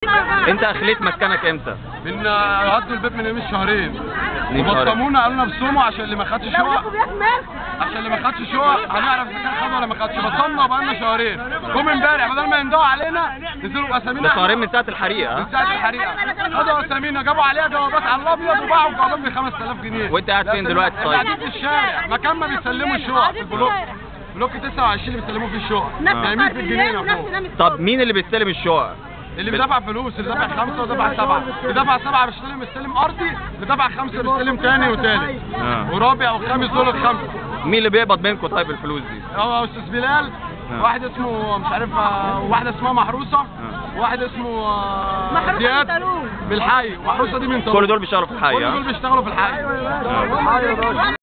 انت اخليت مكانك امتى من هدوا البيت من يومين شهرين من شهرين. وبطمونا قالوا لنا بصوموا عشان اللي ما خدش لو شقق لكم يكمل عشان اللي ما خدش شقق هنعرف اذا كان خد ولا ما خدش بصمنا بقالنا شهرين جم امبارح بدل ما يندهوا علينا نزلوا باسامينا ده شهرين من ساعه الحريقه من ها؟ ساعه الحريقه خدوا اسامينا جابوا عليها جوابات على الابيض وباعوا الجوابات ب 5000 جنيه وانت قاعد فين دلوقتي احنا طيب قاعدين في الشارع مكان ما بيسلموا الشقق في البلوك بلوك 29 اللي بيسلموا فيه الشقق نفس نايمين في الجنينه ونفس فوق نفس طب مين اللي بيستلم الشقق اللي بيدفع فلوس اللي دفع خمسه ودفع سبعه اللي دفع سبعه بيستلم بيستلم ارضي اللي دفع خمسه بيستلم تاني وتالت آه. ورابع وخامس دول الخمسه مين اللي بيقبض منكم طيب الفلوس دي هو استاذ بلال آه. واحد اسمه مش عارف آه، واحده اسمها محروسه واحد اسمه آه، محروسة زياد من طالون. بالحي محروسه دي من طالون كل دول بيشتغلوا في الحي كل ها دول بيشتغلوا في الحي